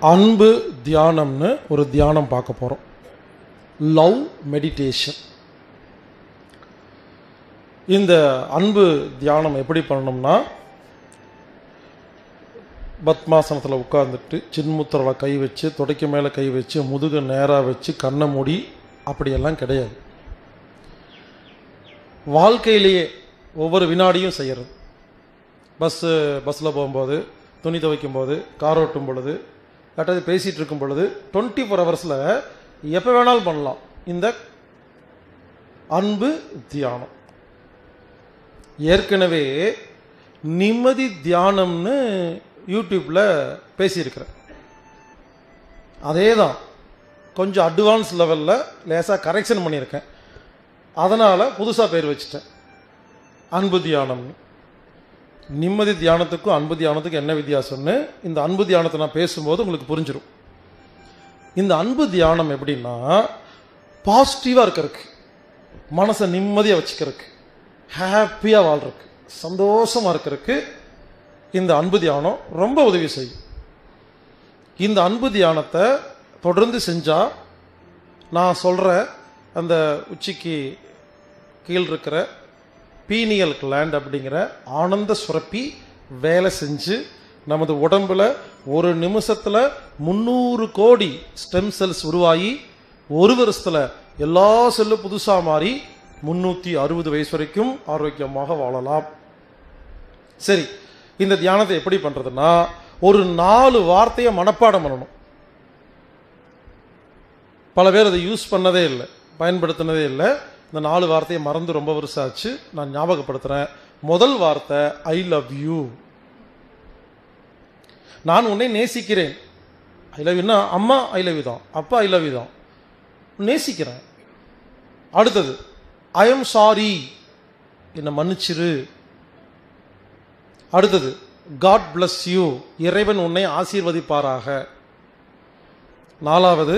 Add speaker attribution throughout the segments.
Speaker 1: அன்பு தியானம்னு ஒரு தியானம் பார்க்க போகிறோம் லவ் மெடிடேஷன் இந்த அன்பு தியானம் எப்படி பண்ணணும்னா பத்மாசனத்தில் உட்கார்ந்துட்டு சின்முத்திரவில் கை வச்சு தொடைக்கு மேலே கை வச்சு முதுக நேராக வச்சு கண்ணை மூடி அப்படியெல்லாம் கிடையாது வாழ்க்கையிலேயே ஒவ்வொரு வினாடியும் செய்கிறது பஸ்ஸு பஸ்ஸில் போகும்போது துணி துவைக்கும் போது கார் ஓட்டும் பொழுது யார்ட்டாவது பேசிகிட்டு இருக்கும் பொழுது டுவெண்ட்டி ஃபோர் ஹவர்ஸில் எப்போ வேணாலும் பண்ணலாம் இந்த அன்பு தியானம் ஏற்கனவே நிம்மதி தியானம்னு யூடியூப்பில் பேசியிருக்கிறேன் அதே தான் கொஞ்சம் அட்வான்ஸ் லெவலில் லேசாக கரெக்ஷன் பண்ணியிருக்கேன் அதனால் புதுசாக பேர் வச்சுட்டேன் அன்பு தியானம்னு நிம்மதி தியானத்துக்கும் அன்பு தியானத்துக்கும் என்ன வித்தியாசம்னு இந்த அன்பு தியானத்தை நான் பேசும்போது உங்களுக்கு புரிஞ்சிடும் இந்த அன்பு தியானம் எப்படின்னா பாசிட்டிவாக இருக்கிறதுக்கு மனசை நிம்மதியாக வச்சுக்கிறதுக்கு ஹாப்பியாக வாழ்றதுக்கு சந்தோஷமாக இருக்கிறதுக்கு இந்த அன்பு தியானம் ரொம்ப உதவி செய்யும் இந்த அன்பு தியானத்தை தொடர்ந்து செஞ்சால் நான் சொல்கிற அந்த உச்சிக்கு கீழ் இருக்கிற பீனியல் கிளாண்ட் அப்படிங்கிற ஆனந்த சுரப்பி வேலை செஞ்சு நமது உடம்புல ஒரு நிமிஷத்தில் முந்நூறு கோடி ஸ்டெம் செல்ஸ் உருவாகி ஒரு வருஷத்தில் எல்லா செல்லும் புதுசாக மாறி முந்நூற்றி அறுபது வயசு வரைக்கும் ஆரோக்கியமாக வாழலாம் சரி இந்த தியானத்தை எப்படி பண்ணுறதுன்னா ஒரு நாலு வார்த்தையை மனப்பாடம் பண்ணணும் பல பேர் அதை யூஸ் பண்ணதே இல்லை பயன்படுத்தினதே இல்லை இந்த நாலு வார்த்தையை மறந்து ரொம்ப வருஷம் ஆச்சு நான் ஞாபகப்படுத்துகிறேன் முதல் வார்த்தை ஐ லவ் யூ நான் உன்னை நேசிக்கிறேன் ஐ லவ் யூனா அம்மா ஐ லவ் யூ தான் அப்பா ஐ லவ் யூ தான் நேசிக்கிறேன் அடுத்தது ஐ எம் சாரி என்னை மன்னிச்சிரு அடுத்தது காட் bless யூ இறைவன் உன்னை ஆசீர்வதிப்பாராக நாலாவது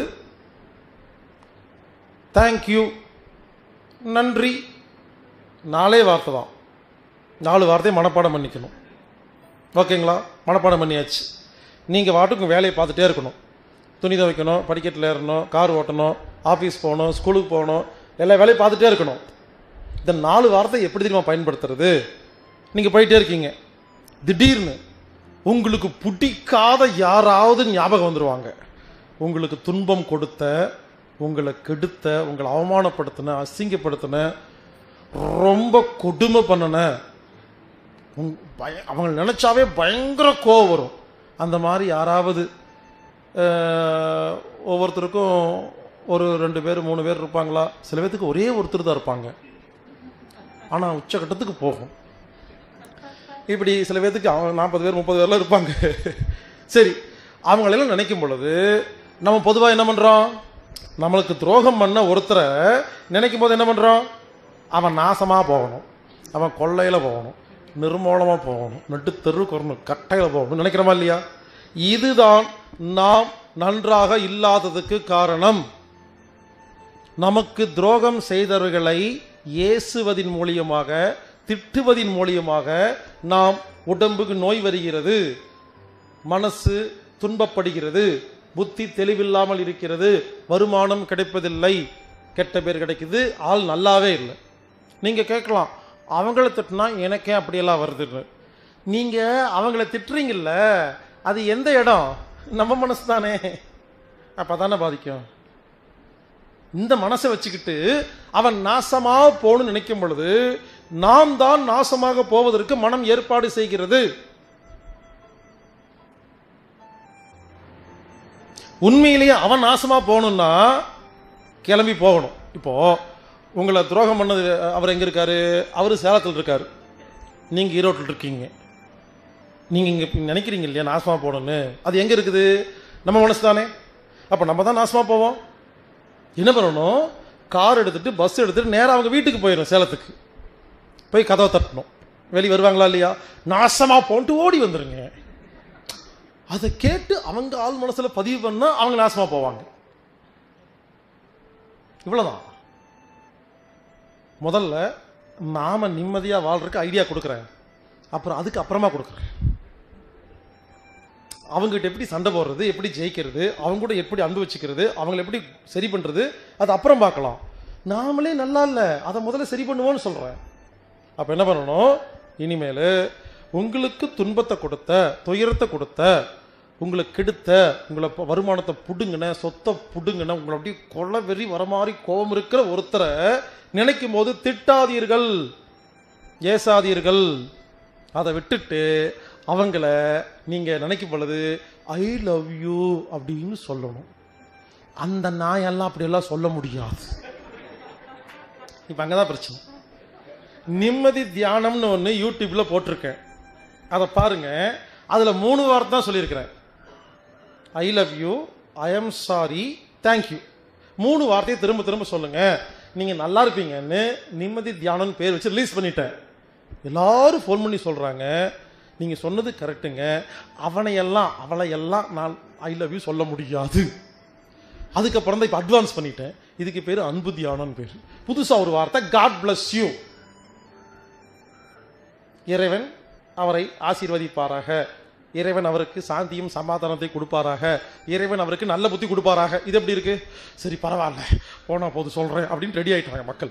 Speaker 1: தேங்க்யூ நன்றி நாலே வார்த்தை தான் நாலு வார்த்தையை மனப்பாடம் பண்ணிக்கணும் ஓகேங்களா மனப்பாடம் பண்ணியாச்சு நீங்கள் வாட்டுக்கும் வேலையை பார்த்துட்டே இருக்கணும் துணி துவைக்கணும் படிக்கட்டில் ஏறணும் கார் ஓட்டணும் ஆஃபீஸ் போகணும் ஸ்கூலுக்கு போகணும் எல்லா வேலையும் பார்த்துட்டே இருக்கணும் இந்த நாலு வார்த்தை எப்படி தெரியுமா பயன்படுத்துறது நீங்கள் போயிட்டே இருக்கீங்க திடீர்னு உங்களுக்கு பிடிக்காத யாராவது ஞாபகம் வந்துடுவாங்க உங்களுக்கு துன்பம் கொடுத்த உங்களை கெடுத்த உங்களை அவமானப்படுத்தின அசிங்கப்படுத்தின ரொம்ப கொடுமை பண்ணின உங்- பய அவங்க நினச்சாவே பயங்கர கோவம் வரும் அந்த மாதிரி யாராவது அஹ், ஒவ்வொருத்தருக்கும் ஒரு ரெண்டு பேர் மூணு பேர் இருப்பாங்களா சில பேர்த்துக்கு ஒரே ஒருத்தர் தான் இருப்பாங்க ஆனால் உச்சகட்டத்துக்கு போகும் இப்படி சில பேர்த்துக்கு அவங்க நாற்பது பேர் முப்பது பேர்லாம் இருப்பாங்க சரி அவங்களெல்லாம் நினைக்கும் பொழுது நம்ம பொதுவாக என்ன பண்ணுறோம் நம்மளுக்கு துரோகம் பண்ண ஒருத்தரை நினைக்கும் போது என்ன பண்ணுறோம் அவன் நாசமாக போகணும் அவன் கொள்ளையில் போகணும் நிர்மூலமாக போகணும் நட்டு தெருவுக்கு வரணும் கட்டையில் போகணும் நினைக்கிறோமா இல்லையா இதுதான் நாம் நன்றாக இல்லாததுக்கு காரணம் நமக்கு துரோகம் செய்தவர்களை ஏசுவதின் மூலியமாக திட்டுவதின் மூலியமாக நாம் உடம்புக்கு நோய் வருகிறது மனசு துன்பப்படுகிறது புத்தி தெளிவில்லாமல் இருக்கிறது வருமானம் கிடைப்பதில்லை கெட்ட பேர் கிடைக்குது ஆள் நல்லாவே இல்லை நீங்க கேட்கலாம் அவங்கள திட்டினா எனக்கே அப்படியெல்லாம் வருதுன்னு நீங்க அவங்கள திட்டுறீங்கல்ல அது எந்த இடம் நம்ம மனசு தானே அப்பதானே பாதிக்கும் இந்த மனசை வச்சுக்கிட்டு அவன் நாசமா போகணும்னு நினைக்கும் பொழுது நாம் தான் நாசமாக போவதற்கு மனம் ஏற்பாடு செய்கிறது உண்மையிலேயே அவன் நாசமா போகணும்னா கிளம்பி போகணும் இப்போ உங்களை துரோகம் பண்ணது அவர் எங்க இருக்காரு அவர் சேலத்தில் இருக்காரு நீங்க ஈரோட்டில் இருக்கீங்க நீங்க இங்க நினைக்கிறீங்க இல்லையா நாசமா போகணும்னு அது எங்க இருக்குது நம்ம மனசு தானே அப்ப நம்ம தான் நாசமா போவோம் என்ன பண்ணணும் கார் எடுத்துட்டு பஸ் எடுத்துட்டு நேரா அவங்க வீட்டுக்கு போயிடும் சேலத்துக்கு போய் கதவை தட்டணும் வெளியே வருவாங்களா இல்லையா நாசமா போன்ட்டு ஓடி வந்துருங்க அதை கேட்டு அவங்க ஆள் மனசுல பதிவு பண்ணா அவங்க நாசமா போவாங்க இவ்வளவுதான் முதல்ல நாம நிம்மதியா வாழ்றதுக்கு ஐடியா கொடுக்குறேன் அப்புறம் அதுக்கு அப்புறமா கொடுக்குறேன் அவங்ககிட்ட எப்படி சண்டை போடுறது எப்படி ஜெயிக்கிறது அவங்க கூட எப்படி அன்பு வச்சுக்கிறது அவங்களை எப்படி சரி பண்றது அது அப்புறம் பார்க்கலாம் நாமளே நல்லா இல்லை அதை முதல்ல சரி பண்ணுவோம்னு சொல்றேன் அப்ப என்ன பண்ணணும் இனிமேல் உங்களுக்கு துன்பத்தை கொடுத்த துயரத்தை கொடுத்த உங்களுக்கு கெடுத்த உங்களை ப- வருமானத்தை புடுங்கின சொத்தை புடுங்கின உங்களை அப்படியே கொலை வெறி வர மாதிரி கோபம் இருக்கிற ஒருத்தரை நினைக்கும் போது திட்டாதீர்கள் ஏசாதீர்கள் அதை விட்டுட்டு அவங்கள நீங்க நினைக்கும் பொழுது ஐ லவ் யூ அப்படின்னு சொல்லணும் அந்த நாயெல்லாம் அப்படியெல்லாம் சொல்ல முடியாது இப்ப அங்கதான் பிரச்சனை நிம்மதி தியானம்னு ஒன்று யூடியூப்ல போட்டிருக்கேன் அதை பாருங்க அதுல மூணு வார்த்தை தான் சொல்லியிருக்கிறேன் I love you I am sorry thank you மூணு வார்த்தையை திரும்ப திரும்ப சொல்லுங்க நீங்க நல்லா இருப்பீங்கன்னு நிம்மதி தியானம்னு பேர் வச்சு ரிலீஸ் பண்ணிட்டேன் எல்லாரும் ஃபோன் பண்ணி சொல்றாங்க நீங்க சொன்னது கரெக்டுங்க அவனையெல்லாம் அவளையெல்லாம் நான் ஐ லவ் யூ சொல்ல முடியாது அதுக்கப்புறம் தான் இப்போ அட்வான்ஸ் பண்ணிட்டேன் இதுக்கு பேர் அன்பு தியானம்னு பேர் புதுசா ஒரு வார்த்தை காட் bless யூ இறைவன் அவரை ஆசீர்வதிப்பாராக இறைவன் அவருக்கு சாந்தியும் சமாதானத்தை கொடுப்பாராக இறைவன் அவருக்கு நல்ல புத்தி கொடுப்பாராக இது எப்படி இருக்கு சரி பரவாயில்ல போனா போது சொல்றேன் அப்படின்னு ரெடி ஆயிட்டாங்க மக்கள்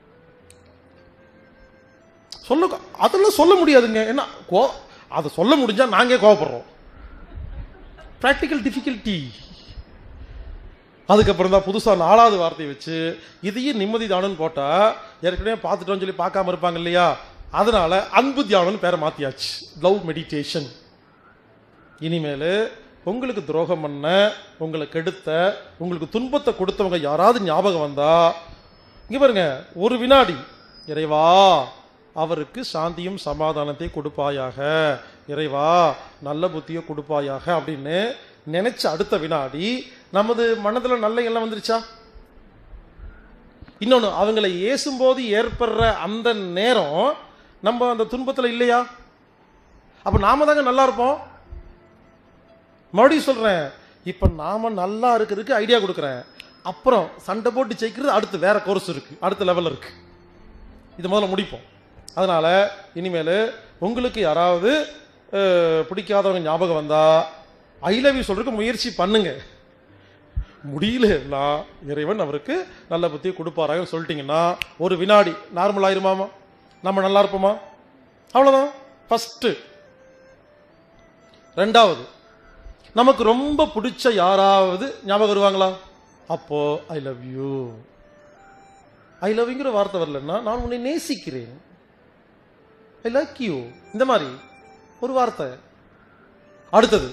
Speaker 1: சொல்ல அதெல்லாம் சொல்ல முடியாதுங்க என்ன கோ அதை சொல்ல முடிஞ்சா நாங்க கோவப்படுறோம் பிராக்டிக்கல் டிஃபிகல்ட்டி அதுக்கப்புறம் தான் புதுசா நாலாவது வார்த்தையை வச்சு இதையும் நிம்மதி தியானம்னு போட்டா ஏற்கனவே பார்த்துட்டோம்னு சொல்லி பார்க்காம இருப்பாங்க இல்லையா அதனால அன்பு தியானம்னு பேரை மாத்தியாச்சு லவ் மெடிடேஷன் இனிமேல் உங்களுக்கு துரோகம் பண்ண உங்களை கெடுத்த உங்களுக்கு துன்பத்தை கொடுத்தவங்க யாராவது ஞாபகம் வந்தா இங்க பாருங்க ஒரு வினாடி இறைவா அவருக்கு சாந்தியும் சமாதானத்தை கொடுப்பாயாக இறைவா நல்ல புத்தியை கொடுப்பாயாக அப்படின்னு நினைச்ச அடுத்த வினாடி நமது மனதுல நல்ல எண்ணம் வந்துருச்சா இன்னொன்னு அவங்களை ஏசும்போது ஏற்படுற அந்த நேரம் நம்ம அந்த துன்பத்துல இல்லையா அப்ப நாம தாங்க நல்லா இருப்போம் மறுபடியும் சொல்றேன் இப்ப நாம நல்லா இருக்கிறதுக்கு ஐடியா கொடுக்குறேன் அப்புறம் சண்டை போட்டு ஜெயிக்கிறது அடுத்து வேற கோர்ஸ் இருக்கு அடுத்த லெவல் இருக்கு இது முதல்ல முடிப்போம் அதனால இனிமேல் உங்களுக்கு யாராவது அஹ், பிடிக்காதவங்க ஞாபகம் வந்தா ஐ லவ் யூ சொல்றதுக்கு முயற்சி பண்ணுங்க முடியலன்னா இறைவன் அவருக்கு நல்ல புத்தியை கொடுப்பாராக சொல்லிட்டீங்கன்னா ஒரு வினாடி நார்மல் ஆயிருமாமா நம்ம நல்லா இருப்போமா அவ்வளவுதான் ஃபர்ஸ்ட் ரெண்டாவது நமக்கு ரொம்ப பிடிச்ச யாராவது ஞாபகம் வருவாங்களா அப்போ ஐ லவ் யூ ஐ லவ்ங்கிற வார்த்தை வரலன்னா நான் உன்னை நேசிக்கிறேன் ஐ லைக் யூ இந்த மாதிரி ஒரு வார்த்தை அடுத்தது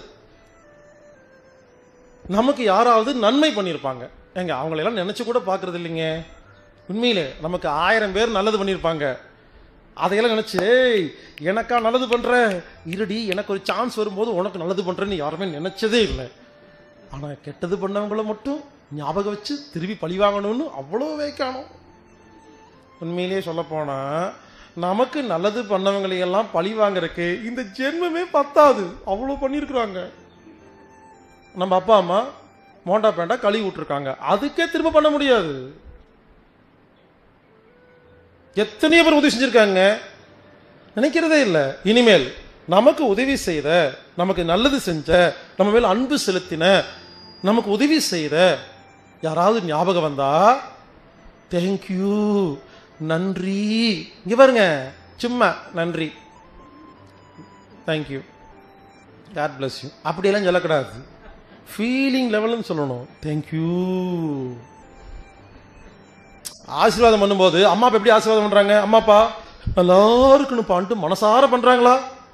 Speaker 1: நமக்கு யாராவது நன்மை பண்ணியிருப்பாங்க ஏங்க அவங்களெல்லாம் நினைச்சு கூட பார்க்கறது இல்லைங்க உண்மையிலே நமக்கு ஆயிரம் பேர் நல்லது பண்ணியிருப்பாங்க அதையெல்லாம் நினைச்சு "ஏய், எனக்கா நல்லது பண்ற இருடி எனக்கு ஒரு சான்ஸ் வரும்போது உனக்கு நல்லது பண்றேன்னு யாருமே நினைச்சதே இல்லை ஆனா கெட்டது பண்ணவங்கள மட்டும் ஞாபகம் வச்சு திருப்பி பழி வாங்கணும்னு அவ்வளோ வைக்கணும் உண்மையிலேயே சொல்ல போனா நமக்கு நல்லது பண்ணவங்களையெல்லாம் பழி வாங்குறதுக்கு இந்த ஜென்மமே பத்தாது அவ்வளோ பண்ணியிருக்கிறாங்க நம்ம அப்பா அம்மா மோண்டா பேண்டா கழுவி விட்டுருக்காங்க அதுக்கே திரும்ப பண்ண முடியாது எத்தனையோ பேர் உதவி செஞ்சிருக்காங்க நினைக்கிறதே இல்லை இனிமேல் நமக்கு உதவி செய்த நமக்கு நல்லது செஞ்ச நம்ம மேல் அன்பு செலுத்தின நமக்கு உதவி செய்த யாராவது ஞாபகம் வந்தா தேங்க்யூ நன்றி இங்க பாருங்க சும்மா நன்றி தேங்க்யூ காட் பிளஸ் யூ அப்படியெல்லாம் சொல்லக்கூடாது ஃபீலிங் லெவல்னு சொல்லணும் தேங்க்யூ ஆசீர்வாதம் பண்ணும்போது அம்மா அப்பா எப்படி ஆசீர்வாதம் பண்றாங்க அம்மா அப்பா நல்லா இருக்கணும்ப்பான்ட்டு மனசார பண்றாங்களா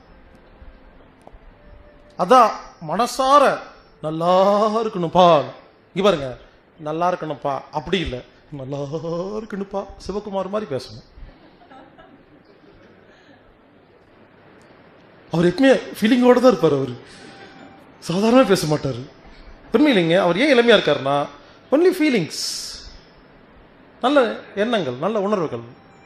Speaker 1: அதான் மனசார நல்லா இருக்கணும்ப்பா இங்க பாருங்க நல்லா இருக்கணும்ப்பா அப்படி இல்லை நல்லா இருக்கணும்ப்பா சிவகுமார் மாதிரி பேசணும் அவர் எப்பவுமே ஃபீலிங்கோட தான் இருப்பார் அவர் சாதாரணமாக பேச மாட்டார் உண்மையிலைங்க அவர் ஏன் இளமையா இருக்காருன்னா ஒன்லி ஃபீலிங்ஸ் நல்ல எண்ணங்கள் நல்ல உணர்வுகள்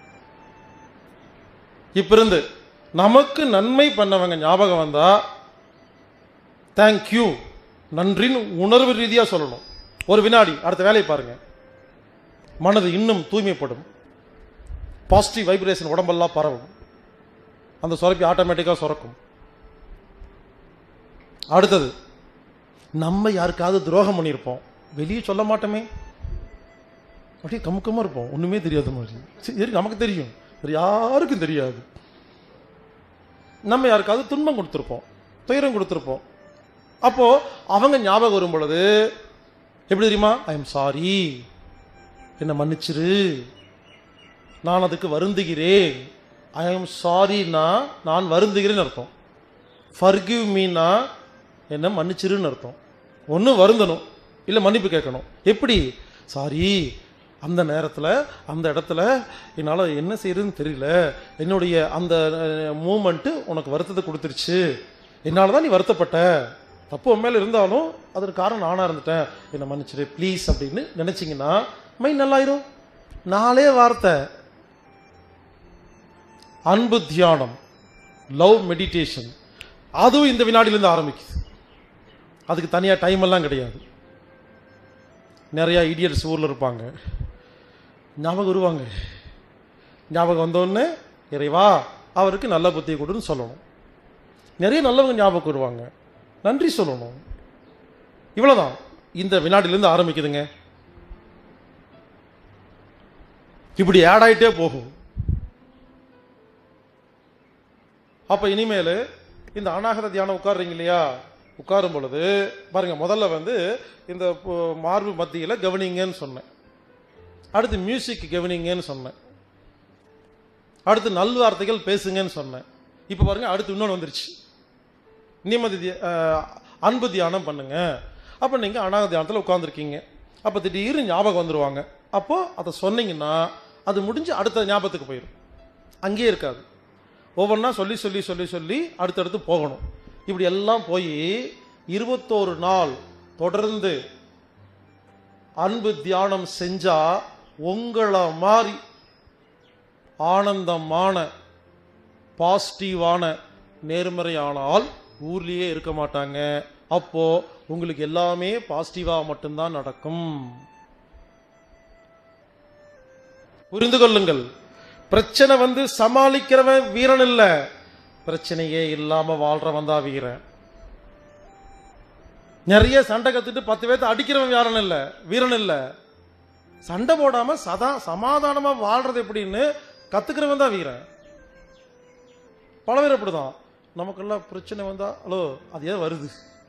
Speaker 1: இப்ப இருந்து நமக்கு நன்மை பண்ணவங்க ஞாபகம் வந்தா தேங்க்யூ நன்றின்னு உணர்வு ரீதியா சொல்லணும் ஒரு வினாடி அடுத்த வேலையை பாருங்க மனது இன்னும் தூய்மைப்படும் பாசிட்டிவ் வைப்ரேஷன் உடம்பெல்லாம் பரவும் அந்த சுரப்பி ஆட்டோமேட்டிக்காக சுரக்கும் அடுத்தது நம்ம யாருக்காவது துரோகம் பண்ணியிருப்போம் வெளியே சொல்ல மாட்டோமே அப்படியே கமுக்கமாக இருப்போம் ஒன்றுமே தெரியாத மாதிரி சரி இருக்கு, நமக்கு தெரியும் வேறு யாருக்கும் தெரியாது நம்ம யாருக்காவது துன்பம் கொடுத்துருப்போம் துயரம் கொடுத்துருப்போம் அப்போ அவங்க ஞாபகம் வரும் பொழுது எப்படி தெரியுமா ஐ எம் சாரி என்னை மன்னிச்சிரு நான் அதுக்கு வருந்துகிறேன் ஐ எம் சாரினா நான் வருந்துகிறேன்னு அர்த்தம் ஃபர்கிவ் மீனா என்ன மன்னிச்சிருன்னு அர்த்தம் ஒன்று வருந்தணும் இல்லை மன்னிப்பு கேட்கணும் எப்படி சாரி அந்த நேரத்தில் அந்த இடத்துல என்னால் என்ன செய்யறதுன்னு தெரியல என்னுடைய அந்த மூமெண்ட்டு உனக்கு வருத்தத்தை கொடுத்துருச்சு என்னால் தான் நீ வருத்தப்பட்ட தப்பு உன் மேலே இருந்தாலும் அதற்கு காரணம் நானாக இருந்துட்டேன் என்னை மன்னிச்சிரு ப்ளீஸ் அப்படின்னு நினச்சிங்கன்னா மைண்ட் நல்லாயிரும் நாளே வார்த்தை அன்பு தியானம் லவ் மெடிடேஷன் அதுவும் இந்த வினாடியிலேருந்து ஆரம்பிக்குது அதுக்கு தனியாக டைம் எல்லாம் கிடையாது நிறையா இடியட்ஸ் ஊரில் இருப்பாங்க ஞாபகம் வருவாங்க ஞாபகம் வந்தோடனே இறைவா அவருக்கு நல்ல புத்தியை கொடுன்னு சொல்லணும் நிறைய நல்லவங்க ஞாபகம் வருவாங்க நன்றி சொல்லணும் இவ்வளவுதான் இந்த வினாடியிலேருந்து ஆரம்பிக்குதுங்க இப்படி ஆட் ஆயிட்டே போகும் அப்ப இனிமேல் இந்த அநாகத தியானம் உட்கார்றீங்க இல்லையா உட்காரும் பொழுது பாருங்க முதல்ல வந்து இந்த பு- மார்பு மத்தியில் கவனிங்கன்னு சொன்னேன் அடுத்து மியூசிக் கவனிங்கன்னு சொன்னேன் அடுத்து நல்வார்த்தைகள் பேசுங்கன்னு சொன்னேன் இப்போ பாருங்க அடுத்து இன்னொன்று வந்துருச்சு நிம்மதி தியா- அஹ், அன்பு தியானம் பண்ணுங்க அப்போ நீங்கள் அநாக தியானத்தில் உட்காந்துருக்கீங்க அப்போ திடீர்னு ஞாபகம் வந்துருவாங்க அப்போ அதை சொன்னீங்கன்னா அது முடிஞ்சு அடுத்த ஞாபகத்துக்கு போயிடும் அங்கேயே இருக்காது ஒவ்வொன்றா சொல்லி சொல்லி சொல்லி சொல்லி அடுத்தடுத்து போகணும் இப்படி எல்லாம் போய் இருபத்தோரு நாள் தொடர்ந்து அன்பு தியானம் செஞ்சா உங்களை மாதிரி ஆனந்தமான பாசிட்டிவான நேர்மறையான ஆள் ஊர்லயே இருக்க மாட்டாங்க அப்போ உங்களுக்கு எல்லாமே பாசிட்டிவா மட்டும்தான் நடக்கும் புரிந்து கொள்ளுங்கள் பிரச்சனை வந்து சமாளிக்கிறவன் வீரன் இல்ல பிரச்சனையே இல்லாம வாழ்றவன் தான் வீரன் நிறைய சண்டை கத்துட்டு பத்து பேர்த்த அடிக்கிறவன் யாரன் இல்ல வீரன் இல்ல சண்டை போடாம சதா சமாதானமா வாழ்றது எப்படின்னு கத்துக்கிறவன் தான் வீரன் பல பேர் அப்படிதான் நமக்கெல்லாம் பிரச்சனை வந்தா ஹலோ அது ஏன் வருது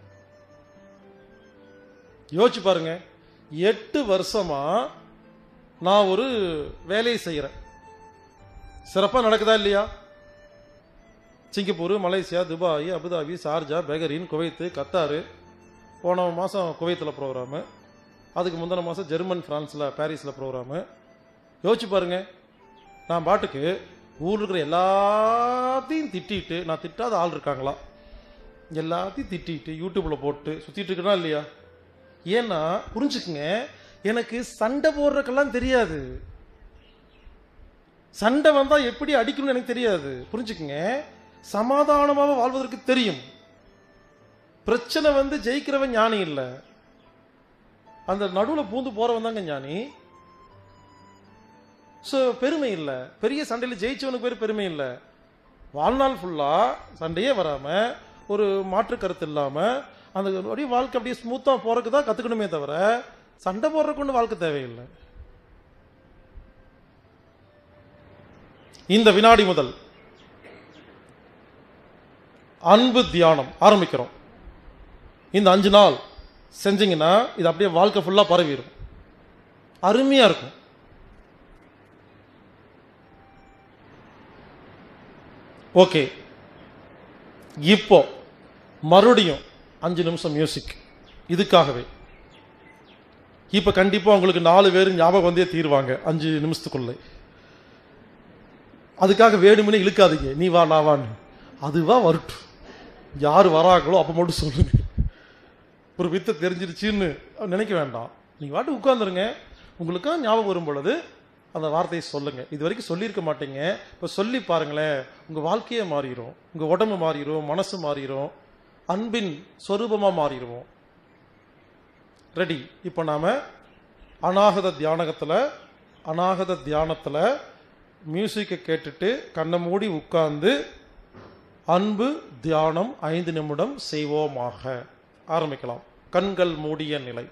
Speaker 1: யோசிச்சு பாருங்க எட்டு வருஷமா நான் ஒரு வேலையை செய்கிறேன் சிறப்பாக நடக்குதா இல்லையா Singapore Malaysia Dubai Abu Dhabi Sharjah Bahrain Kuwait Qatar போன மாதம் குவைத்தில் ப்ரோக்ராமு அதுக்கு முந்தின மாதம் ஜெர்மன் ஃப்ரான்ஸில் பாரிஸில் ப்ரோக்ராமு யோசிச்சு பாருங்க நான் பாட்டுக்கு ஊரில் இருக்கிற எல்லாத்தையும் திட்டிட்டு நான் திட்டாத ஆள் இருக்காங்களா எல்லாத்தையும் திட்டிட்டு யூடியூப்பில் போட்டு சுற்றிட்டு இருக்கனா இல்லையா ஏன்னா புரிஞ்சுக்குங்க எனக்கு சண்டை போடுறதுக்கெல்லாம் தெரியாது சண்டை வந்தா எப்படி அடிக்கணும்னு எனக்கு தெரியாது புரிஞ்சுக்குங்க சமாதானமாக வாழ்வதற்கு தெரியும் பிரச்சனை வந்து ஜெயிக்கிறவன் ஞானி இல்ல அந்த நடுவில் பூந்து போறவன் தாங்க ஞானி ஸோ பெருமை இல்லை பெரிய சண்டையில் ஜெயிச்சவனுக்கு பேர் பெருமை இல்லை வாழ்நாள் ஃபுல்லா சண்டையே வராம ஒரு மாற்று கருத்து இல்லாம அந்த அப்படியே வாழ்க்கை அப்படியே ஸ்மூத்தா போறதுக்கு தான் கத்துக்கணுமே தவிர சண்டை போடுறதுக்கு ஒன்றும் வாழ்க்கை தேவையில்லை இந்த வினாடி முதல் அன்பு தியானம் ஆரம்பிக்கிறோம் இந்த அஞ்சு நாள் செஞ்சீங்கன்னா இது அப்படியே வாழ்க்கை ஃபுல்லா பரவிடும் அருமையா இருக்கும் ஓகே இப்போ மறுபடியும் அஞ்சு நிமிஷம் மியூசிக் இதுக்காகவே இப்போ கண்டிப்பா உங்களுக்கு நாலு பேர் ஞாபகம் வந்தே தீருவாங்க அஞ்சு நிமிஷத்துக்குள்ள அதுக்காக வேணும்னு இழுக்காதீங்க நீ வா நான் வான்னு அதுவா வரட்டும் யார் வராங்களோ அப்போ மட்டும் சொல்லுங்க ஒரு வித்தை தெரிஞ்சிருச்சுன்னு நினைக்க வேண்டாம் நீங்க வாட்டு உட்காந்துருங்க உங்களுக்கா ஞாபகம் வரும் பொழுது அந்த வார்த்தையை சொல்லுங்க இது வரைக்கும் சொல்லியிருக்க மாட்டீங்க இப்போ சொல்லி பாருங்களேன் உங்க வாழ்க்கையே மாறிடும் உங்க உடம்பு மாறிடும் மனசு மாறிடும் அன்பின் சொரூபமா மாறிடுவோம் ரெடி இப்போ நாம அநாகத தியானகத்துல அநாகத தியானத்துல மியூசிக்கை கேட்டுட்டு கண்ணை மூடி உட்கார்ந்து அன்பு தியானம் ஐந்து நிமிடம் செய்வோமாக ஆரம்பிக்கலாம் கண்கள் மூடிய நிலை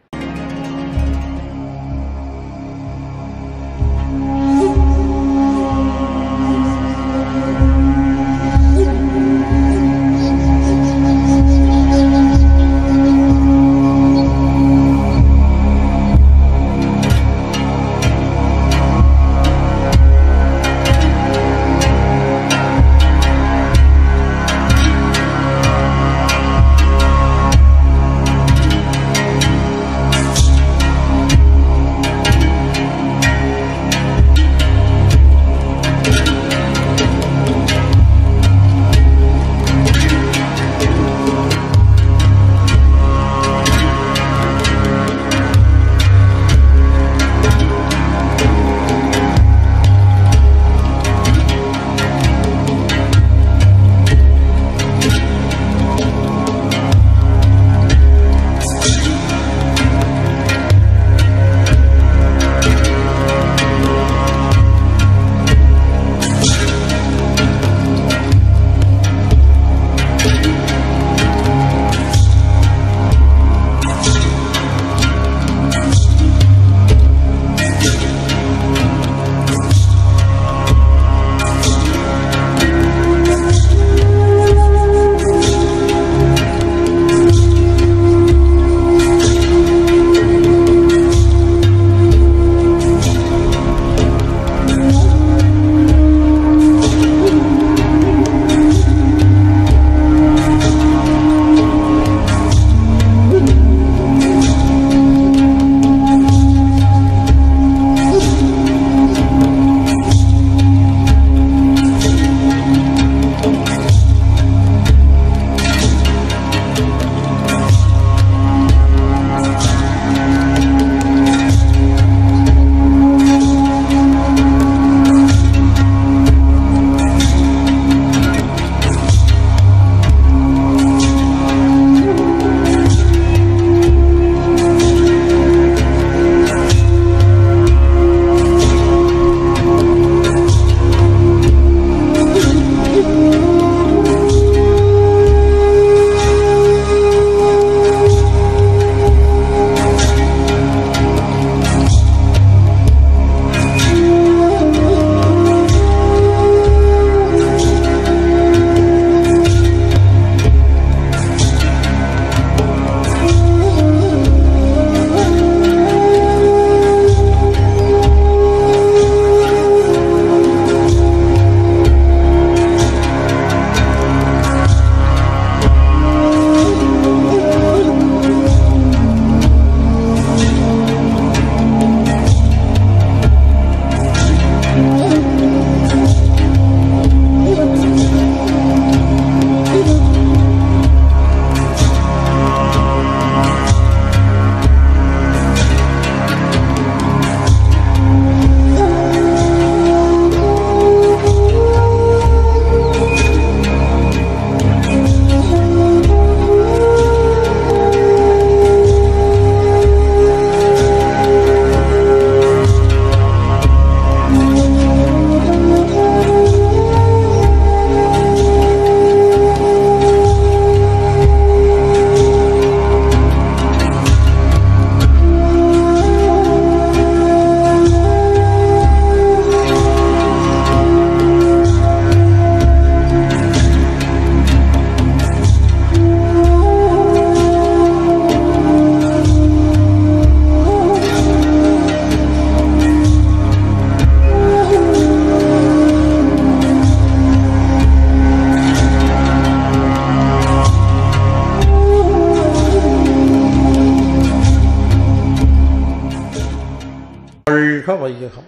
Speaker 1: வாழ்க வையகம்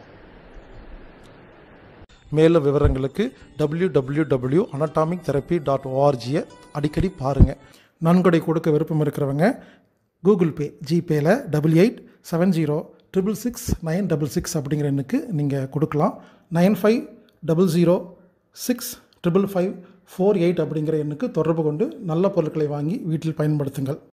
Speaker 1: மேலும் விவரங்களுக்கு W W W anatomic therapy dot ஓஆர்ஜியை அடிக்கடி பாருங்கள் நன்கொடை கொடுக்க விருப்பம் இருக்கிறவங்க கூகுள் பே ஜிபேயில் double eight seven zero triple six nine double six அப்படிங்கிற எண்ணுக்கு நீங்கள் கொடுக்கலாம் nine five double zero six triple five four eight அப்படிங்கிற எண்ணுக்கு தொடர்பு கொண்டு நல்ல பொருட்களை வாங்கி வீட்டில் பயன்படுத்துங்கள்